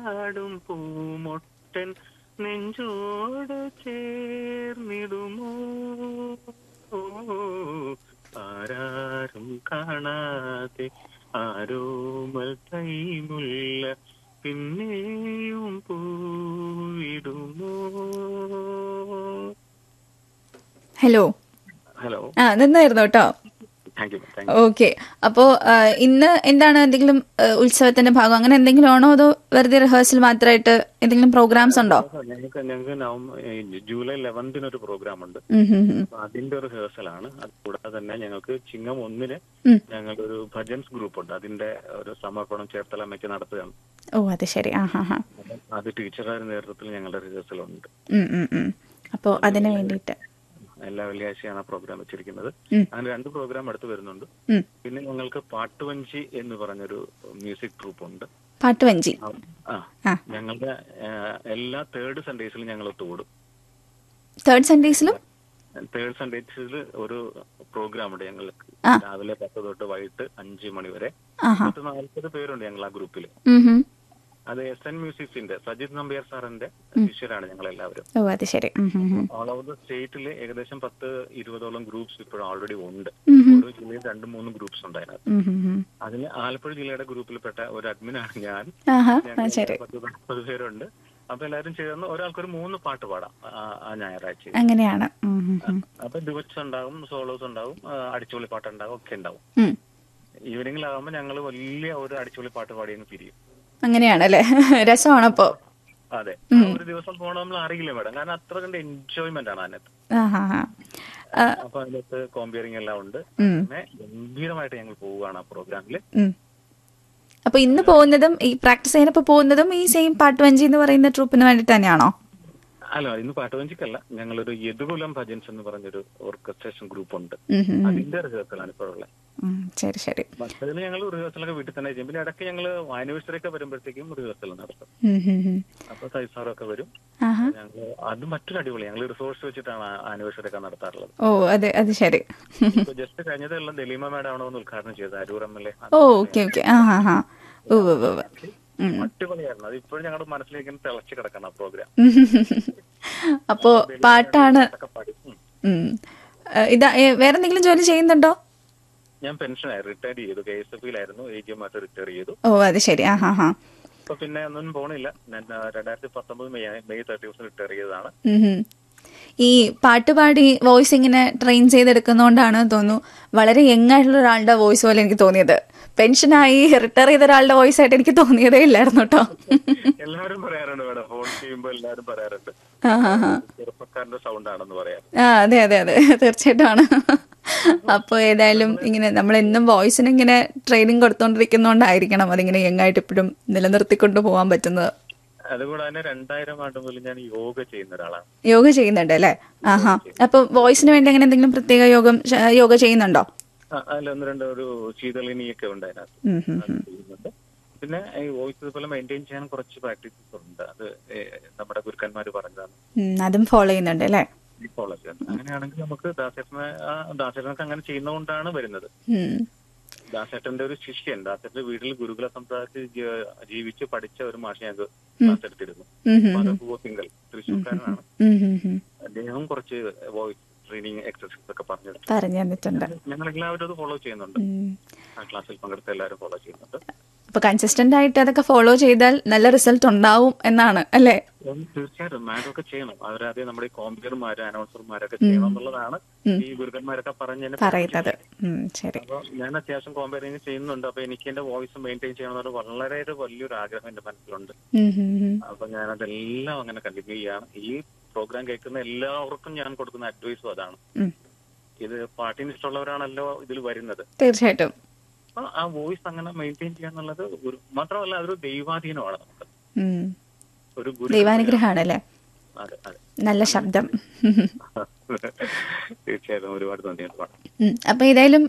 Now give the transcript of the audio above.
ആടും പൂമൊട്ടൻ നെഞ്ചോട് ചേർന്നിടുമോ ആരാരും കാണാതെ ആരോമൽ തൈമുല്ല പിന്നെയും പൂവിടുമോ ഹലോ ഹലോ ആ നന്നായിരുന്നു കേട്ടോ താങ്ക് യു താങ്ക് ഓക്കെ അപ്പോ ആ, ഇന്ന് എന്താണ് എന്തെങ്കിലും ആ, ഉത്സവത്തിന്റെ ഭാഗം അങ്ങനെ എന്തെങ്കിലും ആണോ അതോ വെറുതെ റിഹേഴ്സൽ മാത്രമായിട്ട് എന്തെങ്കിലും പ്രോഗ്രാംസ് ഉണ്ടോ യു ഞങ്ങൾക്ക് ഞങ്ങൾക്ക് നവംബർ ജൂലൈ ലെവൻത്തിന് ഒരു പ്രോഗ്രാം ഉണ്ട് ഉം, ഉം, ഉം. അപ്പൊ അതിന്റെ ഒരു റിഹേഴ്സൽ ആണ് അത് കൂടാതെ തന്നെ ഞങ്ങൾക്ക് ചിങ്ങം ഒന്നിന് ഉം. ഞങ്ങളൊരു ഭജൻസ് ഗ്രൂപ്പ് ഉണ്ട് അതിന്റെ ഒരു സമർപ്പണം ചേർത്തലമ്മയ്ക്ക് നടത്തുകയാണ് ഓ അത് ശരി ആ ഹാ ഹാ അപ്പം അത് ടീച്ചറുടെ നേതൃത്വത്തിൽ ഞങ്ങളുടെ റിഹേഴ്സൽ ഉണ്ട് ഉം, ഉം, ഉം. അപ്പോ അതിന് വേണ്ടിയിട്ട് എല്ലാ വെള്ളിയാഴ്ചയാണ് ആ പ്രോഗ്രാം വെച്ചിരിക്കുന്നത് ഉം. അങ്ങനെ രണ്ട് പ്രോഗ്രാം അടുത്ത് വരുന്നുണ്ട് ഉം. പിന്നെ ഞങ്ങൾക്ക് പാട്ടുവഞ്ചി എന്ന് പറഞ്ഞൊരു മ്യൂസിക് ട്രൂപ്പ് ഉണ്ട് പാട്ടുവഞ്ചി ആ ആ. ഞങ്ങളുടെ ആ, എല്ലാ തേർഡ് സൺഡേസിലും ഞങ്ങൾ ഒത്തുകൂടും തേർഡ് സൺഡേസിലും തേർഡ് സൺഡേസിൽ ഒരു പ്രോഗ്രാം ഉണ്ട് ഞങ്ങൾക്ക് ആ. രാവിലെ പത്ത് തൊട്ട് വൈകിട്ട് അഞ്ച് മണി വരെ ആഹാ പത്ത് നാൽപ്പത് പേരുണ്ട് ഞങ്ങൾ ആ ഗ്രൂപ്പിൽ ഉം, ഉം. അത് എസ് എൻ മ്യൂസിക്സിന്റെ സജിത് നമ്പ്യാർ സാറിന്റെ ശിഷ്യരാണ് ഞങ്ങൾ എല്ലാവരും ഓ അത് ശരി ഉം, ഉം, ഉം. ഓൾ ഓവർ ദ സ്റ്റേറ്റിൽ ഏകദേശം പത്ത് ഇരുപതോളം ഗ്രൂപ്പ്സ് ഇപ്പോൾ ഓൾറെഡി ഉണ്ട് ഉം, ഉം. ഓരോ ജില്ലയിൽ രണ്ട് മൂന്ന് ഗ്രൂപ്പ്സ് ഉണ്ട് അതിനകത്ത് ഉം, ഉം, ഉം. അതിൽ ആലപ്പുഴ ജില്ലയുടെ ഗ്രൂപ്പിൽപ്പെട്ട ഒരു അഡ്മിനാണ് ഞാൻ ആഹാ ആ ഞങ്ങൾ ശരി പത്ത് നാൽപ്പത് പേരുണ്ട് അപ്പൊ എല്ലാവരും ചേർന്ന് ഒരാൾക്കൊരു മൂന്ന് പാട്ട് പാടാം ആ- ആ ഞായറാഴ്ച അങ്ങനെയാണ് ഉം, ഉം, ഉം. അപ്പൊ ഡിവറ്റ്സ് ഉണ്ടാവും സോളോസ് ഉണ്ടാവും ആ, അടിച്ചുപൊളി പാട്ട് ഉണ്ടാവും ഒക്കെ ഉണ്ടാവും ഉം. ഈവനിങ്ങിലാകുമ്പോൾ ഞങ്ങൾ വലിയ ഒരു അടിച്ചുപൊളി പാട്ട് പാടി അങ്ങ് പിരിയും അങ്ങനെയാണല്ലേ രസമാണപ്പോ അതെ ആ ഒരു ദിവസം പോകണം നമ്മൾ അറിയില്ല മേഡം കാരണം അത്ര കണ്ട് എൻജോയ്മെന്റ് ആണ് അതിനകത്ത് ആഹാ ഹാ ആ, അപ്പൊ അതിനകത്ത് കോമ്പിയറിംഗ് എല്ലാം ഉണ്ട് ഉം. അങ്ങനെ ഗംഭീരമായിട്ട് ഞങ്ങൾ പോവുകയാണ് ആ പ്രോഗ്രാമിൽ ഉം. അപ്പൊ ഇന്ന് പോകുന്നതും ഈ പ്രാക്ടീസ് ചെയ്യാനപ്പോ പോകുന്നതും ഈ സെയിം പാട്ടുവഞ്ചി എന്ന് പറയുന്ന ട്രൂപ്പിന് വേണ്ടിട്ട് തന്നെയാണോ അല്ല ഇന്ന് പാട്ടുവഞ്ചിക്കല്ല ഞങ്ങളൊരു യദുകുലം ഭജൻസ് എന്ന് പറഞ്ഞൊരു ഓർക്കസ്ട്രേഷൻ ഗ്രൂപ്പ് ഉണ്ട് ഉം, ഉം, ഉം. അതിന്റെ റിഹേഴ്സലാണ് ഇപ്പോൾ ഉള്ളത് ഉം, ശരി ശരി മറ്റതിൽ ഞങ്ങൾ റിഹേഴ്സലൊക്കെ വീട്ടിൽ തന്നെ ചെയ്യും പിന്നെ ഇടയ്ക്ക് ഞങ്ങൾ ആനിവേഴ്സറി ഒക്കെ വരുമ്പോഴത്തേക്കും റിഹേഴ്സൽ നടത്തും ഉം, ഉം, ഉം. അപ്പൊ സൈസാറൊക്കെ വരും ആഹാ ഞങ്ങൾ അത് മറ്റൊരു അടിപൊളി ഞങ്ങൾ റിസോഴ്സ് വെച്ചിട്ടാണ് ആനിവേഴ്സറി ഒക്കെ നടത്താറുള്ളത് ഓ അതെ അത് ശരി ഇപ്പൊ ജസ്റ്റ് കഴിഞ്ഞതെല്ലാം ദലീമ മാഡം ആണോ എന്ന് ഉദ്ഘാടനം ചെയ്തത് അരൂർ എം എൽ എ ഓ ഓക്കെ ഓക്കെ ആ ഹാ ഹാ ഓ ഓ ഓ ഓ. ഉം. അടിപൊളിയായിരുന്നു അത് ഇപ്പോഴും ഞങ്ങളുടെ മനസ്സിലേക്ക് ഇങ്ങനെ തിളച്ച് കിടക്കണം ആ പ്രോഗ്രാം അപ്പോ പാട്ടാണ് ഒക്കെ പാടി ഉം. ഉം. ഏ, ഇതാ ഏ, വേറെ എന്തെങ്കിലും ജോലി ചെയ്യുന്നുണ്ടോ ഞാൻ പെൻഷനായി റിട്ടയർ ചെയ്തു കെ എസ് എഫ് യിലായിരുന്നു എ ജി എമായിട്ട് റിട്ടയർ ചെയ്തു ഓ അത് ശരി ആ ഹാ ഹാ അപ്പൊ പിന്നെ ഒന്നും പോണില്ല ഞാൻ ആ, രണ്ടായിരത്തി പത്തൊമ്പത് മെയ് മെയ് തേർട്ടി ദിവസം റിട്ടയർ ചെയ്തതാണ് ഉം ഉം. ഈ പാട്ട് പാടി വോയിസ് ഇങ്ങനെ ട്രെയിൻ ചെയ്തെടുക്കുന്നതുകൊണ്ടാണ് തോന്നുന്നു വളരെ യങ് ആയിട്ടുള്ള ഒരാളുടെ വോയിസ് പോലെ എനിക്ക് തോന്നിയത് പെൻഷനായി റിട്ടയർ ചെയ്ത ഒരാളുടെ വോയിസ് ആയിട്ട് എനിക്ക് തോന്നിയതേ ഇല്ലായിരുന്നു കേട്ടോ എല്ലാവരും പറയാറുണ്ട് മേഡം ഫോൺ ചെയ്യുമ്പോ എല്ലാവരും പറയാറുണ്ട് ആ ഹാ ഹാ ചെറുപ്പക്കാരന്റെ സൗണ്ട് ആണെന്ന് പറയാം ആ അതെ അതെ അതെ തീർച്ചയായിട്ടും ആണ് അപ്പോൾ ഏതായാലും ഇങ്ങനെ നമ്മൾ എന്നും വോയിസിന് ഇങ്ങനെ ട്രെയിനിങ് കൊടുത്തോണ്ടിരിക്കുന്നോണ്ടായിരിക്കണം അതിങ്ങനെ യങ് ആയിട്ട് ഇപ്പോഴും നിലനിർത്തിക്കൊണ്ട് പോകാൻ പറ്റുന്നത് അതുകൂടാതെ തന്നെ രണ്ടായിരം ആണ്ട് മുതൽ ഞാൻ യോഗ ചെയ്യുന്ന ഒരാളാണ് യോഗ ചെയ്യുന്നുണ്ട് അല്ലേ ആഹാ അപ്പൊ വോയിസിന് വേണ്ടി അങ്ങനെ എന്തെങ്കിലും പ്രത്യേക യോഗം ശ- യോഗ ചെയ്യുന്നുണ്ടോ ആ, അതിൽ ഒന്ന് രണ്ട് ഒരു ശീതളിനിയൊക്കെ ഉണ്ട് അതിനകത്ത് ഉം ഉം അത് ചെയ്യുന്നുണ്ട് പിന്നെ ഈ വോയിസ് ഇതുപോലെ മെയിൻറ്റെയിൻ ചെയ്യാൻ കുറച്ച് പ്രാക്ടീസസ് ഉണ്ട് അത് ഏ, നമ്മുടെ ഗുരുക്കന്മാർ പറഞ്ഞതാണ് ഉം, അതും ഫോളോ ചെയ്യുന്നുണ്ട് അല്ലേ ഫോളോ ചെയ്യാൻ അങ്ങനെയാണെങ്കിൽ നമുക്ക് ദാസേട്ടനെ ആ, ദാസേട്ടനൊക്കെ അങ്ങനെ ചെയ്യുന്നതുകൊണ്ടാണ് വരുന്നത് ഉം. ദാസേട്ടന്റെ ഒരു ശിഷ്യൻ ദാസേട്ടന്റെ വീട്ടിൽ ഗുരുകുല സമ്പ്രദായത്തിൽ ജീ- ജീവിച്ച് പഠിച്ച ഒരു മാഷ് ഞങ്ങൾക്ക് ദാസെടുത്തിരുന്നു ഉം ഉം അത് പൂവത്തിങ്കൽ തൃശ്ശൂർക്കാരനാണ് ഉം ഉം ഉം. അദ്ദേഹം കുറച്ച് വോയിസ് ട്രെയിനിങ് എക്സസൈസ് ഒക്കെ പറഞ്ഞു പറഞ്ഞു തന്നിട്ടുണ്ട് ഞങ്ങൾ എല്ലാവരും അത് ഫോളോ ചെയ്യുന്നുണ്ട് ഉം. ആ ക്ലാസ്സിൽ പങ്കെടുത്ത എല്ലാവരും ഫോളോ ചെയ്യുന്നുണ്ട് അപ്പൊ കൺസിസ്റ്റന്റ് ആയിട്ട് അതൊക്കെ ഫോളോ ചെയ്താൽ നല്ല റിസൾട്ട് ഉണ്ടാവും എന്നാണ് അല്ലേ ഉം, തീർച്ചയായിട്ടും മാഡം ഒക്കെ ചെയ്യണം അവരാദ്യം നമ്മുടെ ഈ കോമ്പിയർമാര് അനൗൺസർമാരൊക്കെ ചെയ്യണം എന്നുള്ളതാണ് ഈ ഗുരുക്കന്മാരൊക്കെ പറഞ്ഞ് എന്നെ പറയുന്നത് ഉം, ശരി അപ്പൊ ഞാൻ അത്യാവശ്യം കോമ്പയറിങ് ചെയ്യുന്നുണ്ട് അപ്പൊ എനിക്ക് എന്റെ വോയിസ് മെയിൻറ്റെയിൻ ചെയ്യണം എന്നുള്ള വളരെ ഒരു വലിയൊരു ആഗ്രഹം എന്റെ മനസ്സിലുണ്ട് ഉം, ഉം, ഉം. അപ്പൊ ഞാൻ അതെല്ലാം അങ്ങനെ കണ്ടിന്യൂ ചെയ്യാണ് ഈ പ്രോഗ്രാം കേൾക്കുന്ന എല്ലാവർക്കും ഞാൻ കൊടുക്കുന്ന അഡ്വൈസും അതാണ് ഉം. ഇത് പാട്ടിന് ഇഷ്ടമുള്ളവരാണല്ലോ ഇതിൽ വരുന്നത് തീർച്ചയായിട്ടും അപ്പൊ ആ വോയിസ് അങ്ങനെ മെയിൻറ്റെയിൻ ചെയ്യാന്നുള്ളത് ഒരു മാത്രമല്ല അതൊരു ദൈവാധീനമാണ് നമുക്ക് ഉം. ഒരു ഗുരു ദൈവാനുഗ്രഹമാണ് അല്ലേ അതെ അതെ നല്ല ശബ്ദം തീർച്ചയായിട്ടും ഒരുപാട് നന്ദിയുണ്ട് പാടാം ഉം. അപ്പൊ ഏതായാലും